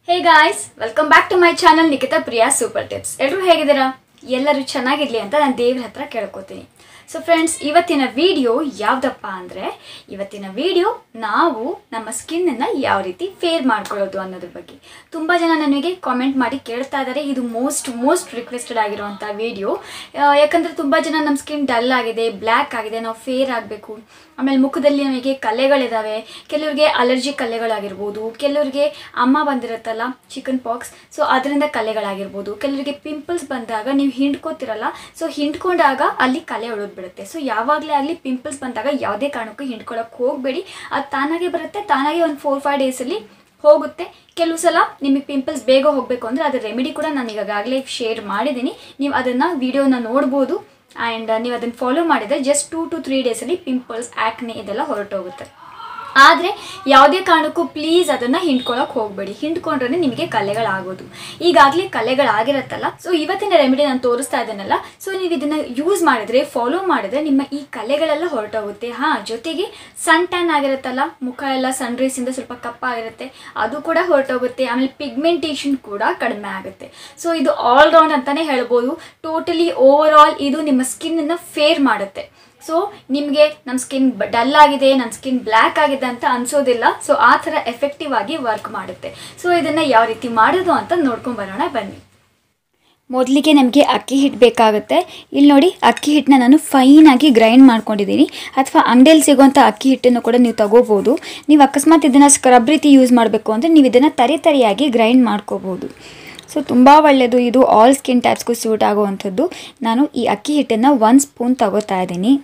hey guys welcome back to my channel Nikhita Priya super tips ಎಲ್ಲರೂ ಹೇಗಿದ್ದೀರಾ ಎಲ್ಲರೂ ಚೆನ್ನಾಗಿರಲಿ ಅಂತ ನಾನು ದೇವ್ರ ಹತ್ರ ಕೇಳ್ಕೊತೀನಿ ಸೊ ಫ್ರೆಂಡ್ಸ್ ಇವತ್ತಿನ ವಿಡಿಯೋ ಯಾವುದಪ್ಪ ಅಂದರೆ ಇವತ್ತಿನ ವಿಡಿಯೋ ನಾವು ನಮ್ಮ ಸ್ಕಿನ್ನನ್ನು ಯಾವ ರೀತಿ ಫೇರ್ ಮಾಡ್ಕೊಳ್ಳೋದು ಅನ್ನೋದ್ರ ಬಗ್ಗೆ ತುಂಬ ಜನ ನನಗೆ ಕಾಮೆಂಟ್ ಮಾಡಿ ಕೇಳ್ತಾ ಇದ್ದಾರೆ ಇದು ಮೋಸ್ಟ್ ಮೋಸ್ಟ್ ರಿಕ್ವೆಸ್ಟೆಡ್ ಆಗಿರುವಂಥ ವಿಡಿಯೋ ಯಾಕಂದರೆ ತುಂಬ ಜನ ನಮ್ಮ ಸ್ಕಿನ್ ಡಲ್ ಆಗಿದೆ ಬ್ಲ್ಯಾಕ್ ಆಗಿದೆ ನಾವು ಫೇರ್ ಆಗಬೇಕು ಆಮೇಲೆ ಮುಖದಲ್ಲಿ ನಮಗೆ ಕಲೆಗಳಿದ್ದಾವೆ ಕೆಲವ್ರಿಗೆ ಅಲರ್ಜಿ ಕಲೆಗಳಾಗಿರ್ಬೋದು ಕೆಲವ್ರಿಗೆ ಅಮ್ಮ ಬಂದಿರುತ್ತಲ್ಲ ಚಿಕನ್ ಪಾಕ್ಸ್ ಸೊ ಅದರಿಂದ ಕಲೆಗಳಾಗಿರ್ಬೋದು ಕೆಲವರಿಗೆ ಪಿಂಪಲ್ಸ್ ಬಂದಾಗ ನೀವು ಹಿಂಡ್ಕೋತಿರಲ್ಲ ಸೊ ಹಿಂಡ್ಕೊಂಡಾಗ ಅಲ್ಲಿ ಕಲೆ ಉಳಿದು ಬಿಡುತ್ತೆ ಸೊ ಯಾವಾಗಲೇ ಆಗಲಿ ಪಿಂಪಲ್ಸ್ ಬಂದಾಗ ಯಾವುದೇ ಕಾರಣಕ್ಕೂ ಹಿಂಡ್ಕೊಳಕ್ಕೆ ಹೋಗಬೇಡಿ ಅದು ತಾನಾಗೆ ಬರುತ್ತೆ ತಾನಾಗೆ ಒಂದು ಫೋರ್ ಫೈವ್ ಡೇಸಲ್ಲಿ ಹೋಗುತ್ತೆ ಕೆಲವು ಸಲ ನಿಮಗೆ ಪಿಂಪಲ್ಸ್ ಬೇಗ ಹೋಗಬೇಕು ಅಂದರೆ ಅದರ ರೆಮಿಡಿ ಕೂಡ ನಾನು ಈಗಾಗಲೇ ಶೇರ್ ಮಾಡಿದ್ದೀನಿ ನೀವು ಅದನ್ನು ವಿಡಿಯೋನ ನೋಡ್ಬೋದು ಆ್ಯಂಡ್ ನೀವು ಅದನ್ನು ಫಾಲೋ ಮಾಡಿದರೆ ಜಸ್ಟ್ ಟೂ ಟು ತ್ರೀ ಡೇಸಲ್ಲಿ ಪಿಂಪಲ್ಸ್ ಆ್ಯಕ್ನೆ ಇದೆಲ್ಲ ಹೊರಟೋಗುತ್ತೆ ಆದರೆ ಯಾವುದೇ ಕಾರಣಕ್ಕೂ ಪ್ಲೀಸ್ ಅದನ್ನು ಹಿಂಡ್ಕೊಳಕ್ಕೆ ಹೋಗಬೇಡಿ ಹಿಂಡ್ಕೊಂಡ್ರೆ ನಿಮಗೆ ಕಲೆಗಳಾಗೋದು ಈಗಾಗಲೇ ಕಲೆಗಳಾಗಿರತ್ತಲ್ಲ ಸೊ ಇವತ್ತಿನ ರೆಮಿಡಿ ನಾನು ತೋರಿಸ್ತಾ ಇದ್ದೇನಲ್ಲ ಸೊ ನೀವು ಇದನ್ನು ಯೂಸ್ ಮಾಡಿದರೆ ಫಾಲೋ ಮಾಡಿದ್ರೆ ನಿಮ್ಮ ಈ ಕಲೆಗಳೆಲ್ಲ ಹೊರಟೋಗುತ್ತೆ ಹಾಂ ಜೊತೆಗೆ ಸನ್ ಟ್ಯಾನ್ ಆಗಿರುತ್ತಲ್ಲ ಮುಖ ಎಲ್ಲ ಸನ್ ರೇಸಿಂದ ಸ್ವಲ್ಪ ಕಪ್ಪಾಗಿರುತ್ತೆ ಅದು ಕೂಡ ಹೊರಟೋಗುತ್ತೆ ಆಮೇಲೆ ಪಿಗ್ಮೆಂಟೇಷನ್ ಕೂಡ ಕಡಿಮೆ ಆಗುತ್ತೆ ಸೊ ಇದು ಆಲ್ ರೌಂಡ್ ಅಂತಲೇ ಹೇಳ್ಬೋದು ಟೋಟಲಿ ಓವರ್ ಆಲ್ ಇದು ನಿಮ್ಮ ಸ್ಕಿನ್ನನ್ನು ಫೇರ್ ಮಾಡುತ್ತೆ ಸೊ ನಿಮಗೆ ನಮ್ಮ ಸ್ಕಿನ್ ಡಲ್ ಆಗಿದೆ ನನ್ನ ಸ್ಕಿನ್ ಬ್ಲ್ಯಾಕ್ ಆಗಿದೆ ಅಂತ ಅನ್ಸೋದಿಲ್ಲ ಸೊ ಆ ಥರ ಎಫೆಕ್ಟಿವ್ ಆಗಿ ವರ್ಕ್ ಮಾಡುತ್ತೆ ಸೊ ಇದನ್ನು ಯಾವ ರೀತಿ ಮಾಡೋದು ಅಂತ ನೋಡ್ಕೊಂಡು ಬರೋಣ ಬನ್ನಿ ಮೊದಲಿಗೆ ನಮಗೆ ಅಕ್ಕಿ ಹಿಟ್ಟು ಬೇಕಾಗುತ್ತೆ ಇಲ್ಲಿ ನೋಡಿ ಅಕ್ಕಿ ಹಿಟ್ಟನ್ನ ನಾನು ಫೈನಾಗಿ ಗ್ರೈಂಡ್ ಮಾಡ್ಕೊಂಡಿದ್ದೀನಿ ಅಥವಾ ಅಂಗಡಿಯಲ್ಲಿ ಸಿಗುವಂಥ ಅಕ್ಕಿ ಹಿಟ್ಟನ್ನು ಕೂಡ ನೀವು ತಗೋಬೋದು ನೀವು ಅಕಸ್ಮಾತ್ ಇದನ್ನು ಸ್ಕ್ರಬ್ ರೀತಿ ಯೂಸ್ ಮಾಡಬೇಕು ಅಂದರೆ ನೀವು ಇದನ್ನು ತರಿ ತರಿಯಾಗಿ ಗ್ರೈಂಡ್ ಮಾಡ್ಕೋಬೋದು ಸೊ ತುಂಬ ಒಳ್ಳೆಯದು ಇದು ಆಲ್ ಸ್ಕಿನ್ ಟೈಪ್ಸ್ಗೂ ಸೂಟ್ ಆಗುವಂಥದ್ದು ನಾನು ಈ ಅಕ್ಕಿ ಹಿಟ್ಟನ್ನು ಒಂದು ಸ್ಪೂನ್ ತಗೋತಾ ಇದ್ದೀನಿ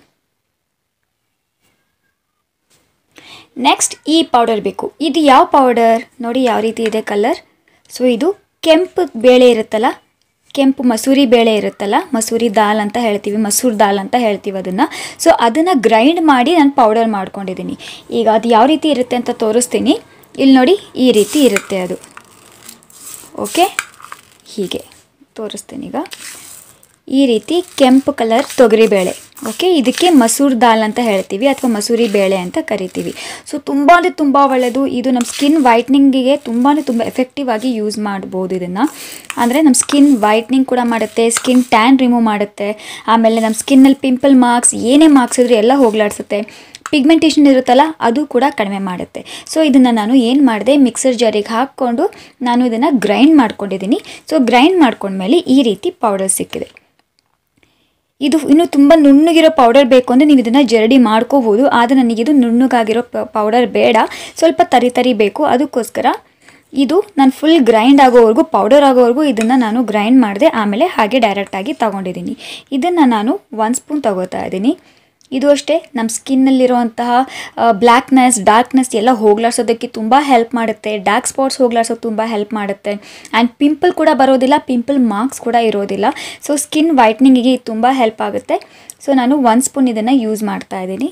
ನೆಕ್ಸ್ಟ್ ಈ ಪೌಡರ್ ಬೇಕು ಇದು ಯಾವ ಪೌಡರ್ ನೋಡಿ ಯಾವ ರೀತಿ ಇದೆ ಕಲರ್ ಸೊ ಇದು ಕೆಂಪು ಬೇಳೆ ಇರುತ್ತಲ್ಲ ಕೆಂಪು ಮಸೂರಿ ಬೇಳೆ ಇರುತ್ತಲ್ಲ ಮಸೂರಿ ದಾಲ್ ಅಂತ ಹೇಳ್ತೀವಿ ಮಸೂರ್ ದಾಲ್ ಅಂತ ಹೇಳ್ತೀವಿ ಅದನ್ನು ಸೊ ಅದನ್ನು ಗ್ರೈಂಡ್ ಮಾಡಿ ನಾನು ಪೌಡರ್ ಮಾಡ್ಕೊಂಡಿದ್ದೀನಿ ಈಗ ಅದು ಯಾವ ರೀತಿ ಇರುತ್ತೆ ಅಂತ ತೋರಿಸ್ತೀನಿ ಇಲ್ಲಿ ನೋಡಿ ಈ ರೀತಿ ಇರುತ್ತೆ ಅದು ಓಕೆ ಹೀಗೆ ತೋರಿಸ್ತೀನಿ ಈಗ ಈ ರೀತಿ ಕೆಂಪು ಕಲರ್ ತೊಗರಿಬೇಳೆ ಓಕೆ ಇದಕ್ಕೆ ಮಸೂರ್ ದಾಲ್ ಅಂತ ಹೇಳ್ತೀವಿ ಅಥವಾ ಮಸೂರಿ ಬೇಳೆ ಅಂತ ಕರಿತೀವಿ ಸೊ ತುಂಬಾ ತುಂಬ ಒಳ್ಳೆಯದು ಇದು ನಮ್ಮ ಸ್ಕಿನ್ ವೈಟ್ನಿಂಗಿಗೆ ತುಂಬಾ ತುಂಬ ಎಫೆಕ್ಟಿವ್ ಆಗಿ ಯೂಸ್ ಮಾಡ್ಬೋದು ಇದನ್ನು ಅಂದರೆ ನಮ್ಮ ಸ್ಕಿನ್ ವೈಟ್ನಿಂಗ್ ಕೂಡ ಮಾಡುತ್ತೆ ಸ್ಕಿನ್ ಟ್ಯಾನ್ ರಿಮೂವ್ ಮಾಡುತ್ತೆ ಆಮೇಲೆ ನಮ್ಮ ಸ್ಕಿನ್ನಲ್ಲಿ ಪಿಂಪಲ್ ಮಾರ್ಕ್ಸ್ ಏನೇ ಮಾರ್ಕ್ಸ್ ಇದ್ರೂ ಎಲ್ಲ ಹೋಗ್ಲಾಡ್ಸುತ್ತೆ ಪಿಗ್ಮೆಂಟೇಷನ್ ಇರುತ್ತಲ್ಲ ಅದು ಕೂಡ ಕಡಿಮೆ ಮಾಡುತ್ತೆ ಸೊ ಇದನ್ನು ನಾನು ಏನು ಮಾಡಿದೆ ಮಿಕ್ಸರ್ ಜಾರಿಗೆ ಹಾಕ್ಕೊಂಡು ನಾನು ಇದನ್ನು ಗ್ರೈಂಡ್ ಮಾಡ್ಕೊಂಡಿದ್ದೀನಿ ಸೊ ಗ್ರೈಂಡ್ ಮಾಡ್ಕೊಂಡ್ಮೇಲೆ ಈ ರೀತಿ ಪೌಡರ್ ಸಿಕ್ಕಿದೆ ಇದು ಇನ್ನೂ ತುಂಬ ನುಣ್ಣಗಿರೋ ಪೌಡರ್ ಬೇಕು ಅಂದರೆ ನೀವು ಇದನ್ನು ಜರಡಿ ಮಾಡ್ಕೋಬೋದು ಆದರೆ ನನಗಿದು ನುಣ್ಣಗಾಗಿರೋ ಪೌಡರ್ ಬೇಡ ಸ್ವಲ್ಪ ತರಿ ತರಿ ಬೇಕು ಅದಕ್ಕೋಸ್ಕರ ಇದು ನಾನು ಫುಲ್ ಗ್ರೈಂಡ್ ಆಗೋವರೆಗೂ ಪೌಡರ್ ಆಗೋವರೆಗೂ ಇದನ್ನು ನಾನು ಗ್ರೈಂಡ್ ಮಾಡಿದೆ ಆಮೇಲೆ ಹಾಗೆ ಡೈರೆಕ್ಟಾಗಿ ತಗೊಂಡಿದ್ದೀನಿ ಇದನ್ನು ನಾನು ಒನ್ ಸ್ಪೂನ್ ತಗೋತಾ ಇದ್ದೀನಿ ಇದು ಅಷ್ಟೇ ನಮ್ಮ ಸ್ಕಿನ್ನಲ್ಲಿರುವಂತಹ ಬ್ಲ್ಯಾಕ್ನೆಸ್ ಡಾರ್ಕ್ನೆಸ್ ಎಲ್ಲ ಹೋಗ್ಲಾಡ್ಸೋದಕ್ಕೆ ತುಂಬ ಹೆಲ್ಪ್ ಮಾಡುತ್ತೆ ಡಾರ್ಕ್ ಸ್ಪಾಟ್ಸ್ ಹೋಗ್ಲಾಡ್ಸೋದು ತುಂಬ ಹೆಲ್ಪ್ ಮಾಡುತ್ತೆ ಆ್ಯಂಡ್ ಪಿಂಪಲ್ ಕೂಡ ಬರೋದಿಲ್ಲ ಪಿಂಪಲ್ ಮಾರ್ಕ್ಸ್ ಕೂಡ ಇರೋದಿಲ್ಲ ಸೊ ಸ್ಕಿನ್ ವೈಟ್ನಿಂಗಿಗೆ ಇದು ತುಂಬ ಹೆಲ್ಪ್ ಆಗುತ್ತೆ ಸೊ ನಾನು ಒನ್ ಸ್ಪೂನ್ ಇದನ್ನು ಯೂಸ್ ಮಾಡ್ತಾ ಇದ್ದೀನಿ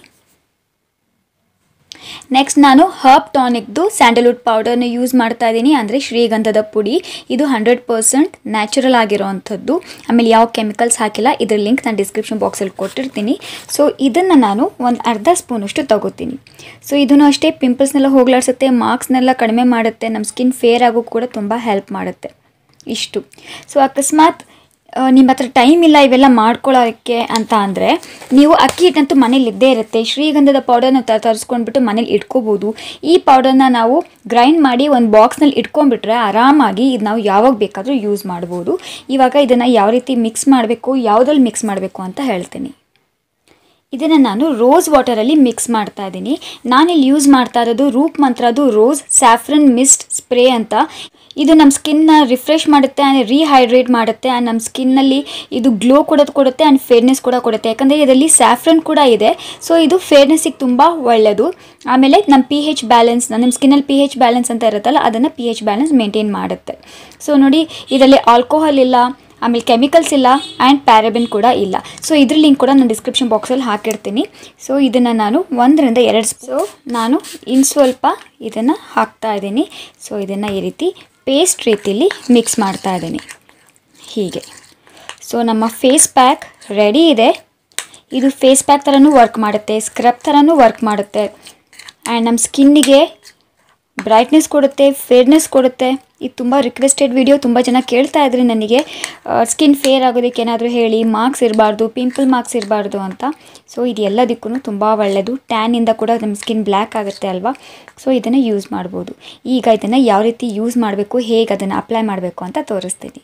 ನೆಕ್ಸ್ಟ್ ನಾನು ಹರ್ಬ್ ಟಾನಿಕ್ದು ಸ್ಯಾಂಡಲ್ವುಡ್ ಪೌಡರ್ನ ಯೂಸ್ ಮಾಡ್ತಾ ಇದ್ದೀನಿ ಅಂದರೆ ಶ್ರೀಗಂಧದ ಪುಡಿ ಇದು ಹಂಡ್ರೆಡ್ ಪರ್ಸೆಂಟ್ ನ್ಯಾಚುರಲ್ ಆಗಿರೋವಂಥದ್ದು ಆಮೇಲೆ ಯಾವ ಕೆಮಿಕಲ್ಸ್ ಹಾಕಿಲ್ಲ ಇದ್ರ ಲಿಂಕ್ ನಾನು ಡಿಸ್ಕ್ರಿಪ್ಷನ್ ಬಾಕ್ಸಲ್ಲಿ ಕೊಟ್ಟಿರ್ತೀನಿ ಸೊ ಇದನ್ನು ನಾನು ಒಂದು ಅರ್ಧ ಸ್ಪೂನಷ್ಟು ತಗೋತೀನಿ ಸೊ ಇದನ್ನು ಅಷ್ಟೇ ಪಿಂಪಲ್ಸ್ನೆಲ್ಲ ಹೋಗ್ಲಾಡ್ಸುತ್ತೆ ಮಾರ್ಕ್ಸ್ನೆಲ್ಲ ಕಡಿಮೆ ಮಾಡುತ್ತೆ ನಮ್ಮ ಸ್ಕಿನ್ ಫೇರ್ ಆಗೋ ಕೂಡ ತುಂಬ ಹೆಲ್ಪ್ ಮಾಡುತ್ತೆ ಇಷ್ಟು ಸೊ ಅಕಸ್ಮಾತ್ ನಿಮ್ಮ ಹತ್ರ ಟೈಮ್ ಇಲ್ಲ ಇವೆಲ್ಲ ಮಾಡ್ಕೊಳ್ಳೋಕ್ಕೆ ಅಂತ ಅಂದರೆ ನೀವು ಅಕ್ಕಿ ಹಿಟ್ಟಂತೂ ಮನೇಲಿ ಇದ್ದೇ ಇರುತ್ತೆ ಶ್ರೀಗಂಧದ ಪೌಡರ್ನ ತ ತರಿಸ್ಕೊಂಡ್ಬಿಟ್ಟು ಮನೇಲಿ ಇಟ್ಕೋಬೋದು ಈ ಪೌಡರ್ನ ನಾವು ಗ್ರೈಂಡ್ ಮಾಡಿ ಒಂದು ಬಾಕ್ಸ್ನಲ್ಲಿ ಇಟ್ಕೊಂಡ್ಬಿಟ್ರೆ ಆರಾಮಾಗಿ ಇದು ನಾವು ಯಾವಾಗ ಬೇಕಾದರೂ ಯೂಸ್ ಮಾಡ್ಬೋದು ಇವಾಗ ಇದನ್ನು ಯಾವ ರೀತಿ ಮಿಕ್ಸ್ ಮಾಡಬೇಕು ಯಾವುದ್ರಲ್ಲಿ ಮಿಕ್ಸ್ ಮಾಡಬೇಕು ಅಂತ ಹೇಳ್ತೀನಿ ಇದನ್ನು ನಾನು ರೋಸ್ ವಾಟರಲ್ಲಿ ಮಿಕ್ಸ್ ಮಾಡ್ತಾ ಇದ್ದೀನಿ ನಾನಿಲ್ಲಿ ಯೂಸ್ ಮಾಡ್ತಾ ಇರೋದು ರೂಪ್ ಮಂತ್ರದು ರೋಸ್ ಸ್ಯಾಫ್ರನ್ ಮಿಸ್ಟ್ ಸ್ಪ್ರೇ ಅಂತ ಇದು ನಮ್ಮ ಸ್ಕಿನ್ನ ರಿಫ್ರೆಶ್ ಮಾಡುತ್ತೆ ಆ್ಯಂಡ್ ರೀಹೈಡ್ರೇಟ್ ಮಾಡುತ್ತೆ ಆ್ಯಂಡ್ ನಮ್ಮ ಸ್ಕಿನ್ನಲ್ಲಿ ಇದು ಗ್ಲೋ ಕೊಡೋದು ಕೊಡುತ್ತೆ ಆ್ಯಂಡ್ ಫೇರ್ನೆಸ್ ಕೂಡ ಕೊಡುತ್ತೆ ಯಾಕಂದರೆ ಇದರಲ್ಲಿ ಸ್ಯಾಫ್ರನ್ ಕೂಡ ಇದೆ ಸೊ ಇದು ಫೇರ್ನೆಸ್ಸಿಗೆ ತುಂಬ ಒಳ್ಳೆಯದು ಆಮೇಲೆ ನಮ್ಮ ಪಿ ಹೆಚ್ ಬ್ಯಾಲೆನ್ಸ್ ನಮ್ಮ ಸ್ಕಿನ್ನಲ್ಲಿ ಪಿ ಹೆಚ್ ಬ್ಯಾಲೆನ್ಸ್ ಅಂತ ಇರುತ್ತಲ್ಲ ಅದನ್ನು ಪಿ ಹೆಚ್ ಬ್ಯಾಲೆನ್ಸ್ ಮೇಂಟೈನ್ ಮಾಡುತ್ತೆ ಸೊ ನೋಡಿ ಇದರಲ್ಲಿ ಆಲ್ಕೋಹಾಲ್ ಇಲ್ಲ ಆಮೇಲೆ ಕೆಮಿಕಲ್ಸ್ ಇಲ್ಲ ಆ್ಯಂಡ್ ಪ್ಯಾರಬಿನ್ ಕೂಡ ಇಲ್ಲ ಸೊ ಇದ್ರ ಲಿಂಕ್ ಕೂಡ ನಾನು ಡಿಸ್ಕ್ರಿಪ್ಷನ್ ಬಾಕ್ಸಲ್ಲಿ ಹಾಕಿರ್ತೀನಿ ಸೊ ಇದನ್ನು ನಾನು ಒಂದರಿಂದ ಎರಡು ಸೊ ನಾನು ಇನ್ನು ಸ್ವಲ್ಪ ಇದನ್ನು ಹಾಕ್ತಾ ಇದ್ದೀನಿ ಸೊ ಇದನ್ನು ಈ ರೀತಿ ಪೇಸ್ಟ್ ರೀತಿಲಿ ಮಿಕ್ಸ್ ಮಾಡ್ತಾ ಇದ್ದೀನಿ ಹೀಗೆ ಸೊ ನಮ್ಮ ಫೇಸ್ ಪ್ಯಾಕ್ ರೆಡಿ ಇದೆ ಇದು ಫೇಸ್ ಪ್ಯಾಕ್ ಥರನೂ ವರ್ಕ್ ಮಾಡುತ್ತೆ ಸ್ಕ್ರಬ್ ಥರನೂ ವರ್ಕ್ ಮಾಡುತ್ತೆ ಆ್ಯಂಡ್ ನಮ್ಮ ಸ್ಕಿನ್ನಿಗೆ ಬ್ರೈಟ್ನೆಸ್ ಕೊಡುತ್ತೆ ಫೇರ್ನೆಸ್ ಕೊಡುತ್ತೆ ಇದು ತುಂಬ ರಿಕ್ವೆಸ್ಟೆಡ್ ವಿಡಿಯೋ ತುಂಬ ಜನ ಕೇಳ್ತಾ ಇದ್ರಿ ನನಗೆ ಸ್ಕಿನ್ ಫೇರ್ ಆಗೋದಕ್ಕೆ ಏನಾದರೂ ಹೇಳಿ ಮಾರ್ಕ್ಸ್ ಇರಬಾರ್ದು ಪಿಂಪಲ್ ಮಾರ್ಕ್ಸ್ ಇರಬಾರ್ದು ಅಂತ ಸೊ ಇದು ಎಲ್ಲದಕ್ಕೂ ತುಂಬ ಒಳ್ಳೆಯದು ಟ್ಯಾನಿಂದ ಕೂಡ ನಮ್ಮ ಸ್ಕಿನ್ ಬ್ಲ್ಯಾಕ್ ಆಗುತ್ತೆ ಅಲ್ವಾ ಸೊ ಇದನ್ನು ಯೂಸ್ ಮಾಡ್ಬೋದು ಈಗ ಇದನ್ನು ಯಾವ ರೀತಿ ಯೂಸ್ ಮಾಡಬೇಕು ಹೇಗೆ ಅದನ್ನು ಅಪ್ಲೈ ಮಾಡಬೇಕು ಅಂತ ತೋರಿಸ್ತೀನಿ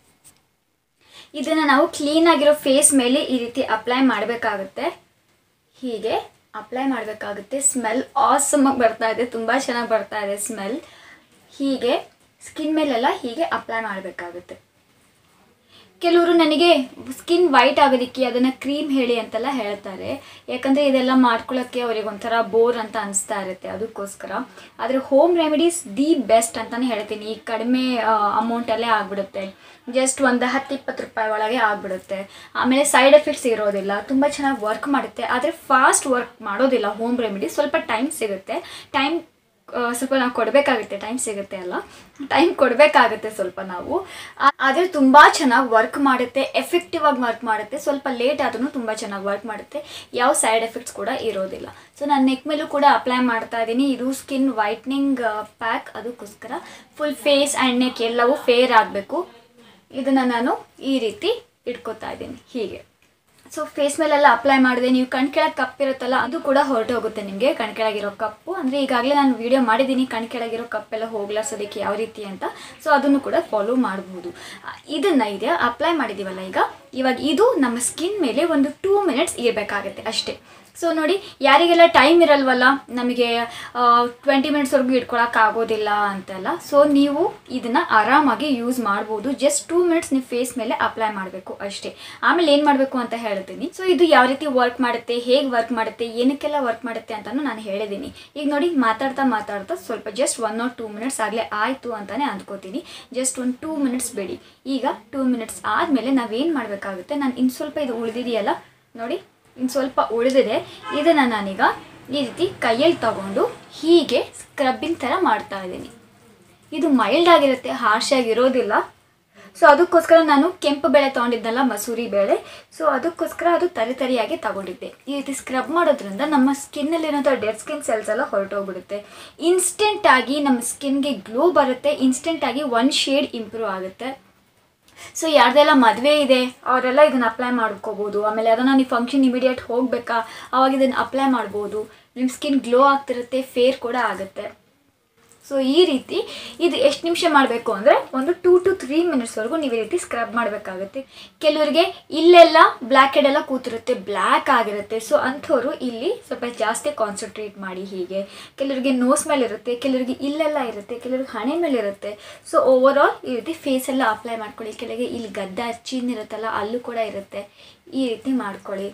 ಇದನ್ನು ನಾವು ಕ್ಲೀನಾಗಿರೋ ಫೇಸ್ ಮೇಲೆ ಈ ರೀತಿ ಅಪ್ಲೈ ಮಾಡಬೇಕಾಗುತ್ತೆ ಹೀಗೆ ಅಪ್ಲೈ ಮಾಡಬೇಕಾಗುತ್ತೆ ಸ್ಮೆಲ್ ಆಸಮಾಗಿ ಬರ್ತಾ ಇದೆ ತುಂಬ ಚೆನ್ನಾಗಿ ಬರ್ತಾ ಇದೆ ಸ್ಮೆಲ್ ಹೀಗೆ ಸ್ಕಿನ್ ಮೇಲೆಲ್ಲ ಹೀಗೆ ಅಪ್ಲೈ ಮಾಡಬೇಕಾಗುತ್ತೆ ಕೆಲವರು ನನಗೆ ಸ್ಕಿನ್ ವೈಟ್ ಆಗೋದಕ್ಕೆ ಅದನ್ನು ಕ್ರೀಮ್ ಹೇಳಿ ಅಂತೆಲ್ಲ ಹೇಳ್ತಾರೆ ಯಾಕಂದರೆ ಇದೆಲ್ಲ ಮಾಡ್ಕೊಳ್ಳೋಕ್ಕೆ ಅವ್ರಿಗೆ ಒಂಥರ ಬೋರ್ ಅಂತ ಅನಿಸ್ತಾ ಇರುತ್ತೆ ಅದಕ್ಕೋಸ್ಕರ ಆದರೆ ಹೋಮ್ ರೆಮಿಡೀಸ್ ದಿ ಬೆಸ್ಟ್ ಅಂತಲೇ ಹೇಳ್ತೀನಿ ಈ ಕಡಿಮೆ ಅಮೌಂಟಲ್ಲೇ ಆಗಿಬಿಡುತ್ತೆ ಜಸ್ಟ್ ಒಂದು ಹತ್ತು ಇಪ್ಪತ್ತು ರೂಪಾಯಿ ಒಳಗೆ ಆಗಿಬಿಡುತ್ತೆ ಆಮೇಲೆ ಸೈಡ್ ಎಫೆಕ್ಟ್ಸ್ ಇರೋದಿಲ್ಲ ತುಂಬ ಚೆನ್ನಾಗಿ ವರ್ಕ್ ಮಾಡುತ್ತೆ ಆದರೆ ಫಾಸ್ಟ್ ವರ್ಕ್ ಮಾಡೋದಿಲ್ಲ ಹೋಮ್ ರೆಮಿಡಿ ಸ್ವಲ್ಪ ಟೈಮ್ ಸಿಗುತ್ತೆ ಟೈಮ್ ಸ್ವಲ್ಪ ನಾವು ಕೊಡಬೇಕಾಗುತ್ತೆ ಟೈಮ್ ಸಿಗುತ್ತೆ ಅಲ್ಲ ಟೈಮ್ ಕೊಡಬೇಕಾಗುತ್ತೆ ಸ್ವಲ್ಪ ನಾವು ಆ- ಆದರೆ ತುಂಬ ಚೆನ್ನಾಗಿ ವರ್ಕ್ ಮಾಡುತ್ತೆ ಎಫೆಕ್ಟಿವ್ ಆಗಿ ವರ್ಕ್ ಮಾಡುತ್ತೆ ಸ್ವಲ್ಪ ಲೇಟ್ ಆದ್ರೂ ತುಂಬ ಚೆನ್ನಾಗಿ ವರ್ಕ್ ಮಾಡುತ್ತೆ ಯಾವ ಸೈಡ್ ಎಫೆಕ್ಟ್ಸ್ ಕೂಡ ಇರೋದಿಲ್ಲ ಸೊ ನಾನು ನೆಕ್ ಮೇಲೂ ಕೂಡ ಅಪ್ಲೈ ಮಾಡ್ತಾ ಇದ್ದೀನಿ ಇದು ಸ್ಕಿನ್ ವೈಟ್ನಿಂಗ್ ಪ್ಯಾಕ್ ಅದಕ್ಕೋಸ್ಕರ ಫುಲ್ ಫೇಸ್ ಆ್ಯಂಡ್ ನೆಕ್ ಎಲ್ಲವೂ ಫೇರ್ ಆಗಬೇಕು ಇದನ್ನು ನಾನು ಈ ರೀತಿ ಇಟ್ಕೋತಾ ಇದ್ದೀನಿ ಹೀಗೆ ಸೊ ಫೇಸ್ ಮೇಲೆಲ್ಲ ಅಪ್ಲೈ ಮಾಡಿದೆ ನೀವು ಕಣ್ ಕೆಳಗೆ ಕಪ್ ಇರುತ್ತಲ್ಲ ಅದು ಕೂಡ ಹೊರಟು ಹೋಗುತ್ತೆ ನಿಮಗೆ ಕಣ್ ಕೆಳಗಿರೋ ಕಪ್ಪು ಅಂದರೆ ಈಗಾಗಲೇ ನಾನು ವಿಡಿಯೋ ಮಾಡಿದ್ದೀನಿ ಕಣ್ ಕೆಳಗಿರೋ ಕಪ್ಪೆಲ್ಲ ಹೋಗ್ಲಾಡ್ಸೋದಕ್ಕೆ ಯಾವ ರೀತಿ ಅಂತ ಸೊ ಅದನ್ನು ಕೂಡ ಫಾಲೋ ಮಾಡ್ಬೋದು ಆ, ಇದನ್ನ ಇದೆ ಅಪ್ಲೈ ಮಾಡಿದ್ದೀವಲ್ಲ ಈಗ ಇವಾಗ ಇದು ನಮ್ಮ ಸ್ಕಿನ್ ಮೇಲೆ ಒಂದು ಟೂ ಮಿನಿಟ್ಸ್ ಇರಬೇಕಾಗುತ್ತೆ ಅಷ್ಟೇ ಸೊ ನೋಡಿ ಯಾರಿಗೆಲ್ಲ ಟೈಮ್ ಇರಲ್ವಲ್ಲ ನಮಗೆ ಟ್ವೆಂಟಿ ಮಿನಿಟ್ಸ್ವರೆಗೂ ಇಟ್ಕೊಳಕ್ಕೆ ಆಗೋದಿಲ್ಲ ಅಂತೆಲ್ಲ ಸೊ ನೀವು ಇದನ್ನು ಆರಾಮಾಗಿ ಯೂಸ್ ಮಾಡ್ಬೋದು ಜಸ್ಟ್ ಟೂ ಮಿನಿಟ್ಸ್ ನೀವು ಫೇಸ್ ಮೇಲೆ ಅಪ್ಲೈ ಮಾಡಬೇಕು ಅಷ್ಟೇ ಆಮೇಲೆ ಏನು ಮಾಡಬೇಕು ಅಂತ ಹೇಳ್ತೀನಿ ಸೊ ಇದು ಯಾವ ರೀತಿ ವರ್ಕ್ ಮಾಡುತ್ತೆ ಹೇಗೆ ವರ್ಕ್ ಮಾಡುತ್ತೆ ಏನಕ್ಕೆಲ್ಲ ವರ್ಕ್ ಮಾಡುತ್ತೆ ಅಂತಲೂ ನಾನು ಹೇಳಿದ್ದೀನಿ ಈಗ ನೋಡಿ ಮಾತಾಡ್ತಾ ಮಾತಾಡ್ತಾ ಸ್ವಲ್ಪ just one or two minutes ಆಗಲೇ ಆಯಿತು ಅಂತಲೇ ಅಂದ್ಕೋತೀನಿ ಜಸ್ಟ್ ಒಂದು ಟೂ ಮಿನಿಟ್ಸ್ ಬೇಡಿ ಈಗ ಟೂ ಮಿನಿಟ್ಸ್ ಆದಮೇಲೆ ನಾವೇನು ಮಾಡಬೇಕಾಗುತ್ತೆ ನಾನು ಇನ್ನು ಸ್ವಲ್ಪ ಇದು ಉಳಿದಿದೆಯಲ್ಲ ನೋಡಿ ಇನ್ನು ಸ್ವಲ್ಪ ಉಳಿದಿದೆ ಇದನ್ನು ನಾನೀಗ ಈ ರೀತಿ ಕೈಯಲ್ಲಿ ತಗೊಂಡು ಹೀಗೆ ಸ್ಕ್ರಬ್ಬಿಂಗ್ ಥರ ಮಾಡ್ತಾ ಇದ್ದೀನಿ ಇದು ಮೈಲ್ಡ್ ಆಗಿರುತ್ತೆ ಹಾರ್ಶ್ ಆಗಿರೋದಿಲ್ಲ ಸೊ ಅದಕ್ಕೋಸ್ಕರ ನಾನು ಕೆಂಪು ಬೇಳೆ ತೊಗೊಂಡಿದ್ದಲ್ಲ ಮಸೂರಿ ಬೇಳೆ ಸೊ ಅದಕ್ಕೋಸ್ಕರ ಅದು ತರಿ ತರಿಯಾಗಿ ತಗೊಂಡಿದ್ದೆ ಈ ರೀತಿ ಸ್ಕ್ರಬ್ ಮಾಡೋದ್ರಿಂದ ನಮ್ಮ ಸ್ಕಿನ್ನಲ್ಲಿರೋಂಥ ಡೆಡ್ ಸ್ಕಿನ್ ಸೆಲ್ಸ್ ಎಲ್ಲ ಹೊರಟೋಗ್ಬಿಡುತ್ತೆ ಇನ್ಸ್ಟೆಂಟ್ ಆಗಿ ನಮ್ಮ ಸ್ಕಿನ್ಗೆ ಗ್ಲೋ ಬರುತ್ತೆ ಇನ್ಸ್ಟೆಂಟ್ ಆಗಿ ಒನ್ ಶೇಡ್ ಇಂಪ್ರೂವ್ ಆಗುತ್ತೆ ಸೊ ಯಾರ್ದೆಲ್ಲ ಮದುವೆ ಇದೆ ಅವರೆಲ್ಲ ಇದನ್ನು ಅಪ್ಲೈ ಮಾಡ್ಕೋಬೋದು ಆಮೇಲೆ ಅದನ್ನು ನೀವು ಫಂಕ್ಷನ್ ಇಮಿಡಿಯೇಟ್ ಹೋಗಬೇಕಾ ಅವಾಗ ಇದನ್ನು ಅಪ್ಲೈ ಮಾಡ್ಬೋದು ನಿಮ್ಮ ಸ್ಕಿನ್ ಗ್ಲೋ ಆಗ್ತಿರುತ್ತೆ ಫೇರ್ ಕೂಡ ಆಗುತ್ತೆ ಸೊ ಈ ರೀತಿ ಇದು ಎಷ್ಟು ನಿಮಿಷ ಮಾಡಬೇಕು ಅಂದರೆ ಒಂದು ಟೂ ಟು ತ್ರೀ ಮಿನಿಟ್ಸ್ವರೆಗೂ ನೀವು ಈ ರೀತಿ ಸ್ಕ್ರಬ್ ಮಾಡಬೇಕಾಗುತ್ತೆ ಕೆಲವರಿಗೆ ಇಲ್ಲೆಲ್ಲ ಬ್ಲ್ಯಾಕ್ ಹೆಡ್ ಎಲ್ಲ ಕೂತಿರುತ್ತೆ ಬ್ಲ್ಯಾಕ್ ಆಗಿರುತ್ತೆ ಸೊ ಅಂಥವ್ರು ಇಲ್ಲಿ ಸ್ವಲ್ಪ ಜಾಸ್ತಿ ಕಾನ್ಸಂಟ್ರೇಟ್ ಮಾಡಿ ಹೀಗೆ ಕೆಲವರಿಗೆ ನೋಸ್ ಮೇಲೆ ಇರುತ್ತೆ ಕೆಲವರಿಗೆ ಇಲ್ಲೆಲ್ಲ ಇರುತ್ತೆ ಕೆಲವರಿಗೆ ಹಣೆ ಮೇಲೆ ಇರುತ್ತೆ ಸೊ ಓವರ್ ಆಲ್ ಈ ರೀತಿ ಫೇಸ್ ಎಲ್ಲ ಅಪ್ಲೈ ಮಾಡ್ಕೊಳ್ಳಿ ಕೆಲವರಿಗೆ ಇಲ್ಲಿ ಗದ್ದ ಚೀನ್ ಇರುತ್ತಲ್ಲ ಅಲ್ಲೂ ಕೂಡ ಇರುತ್ತೆ ಈ ರೀತಿ ಮಾಡ್ಕೊಳ್ಳಿ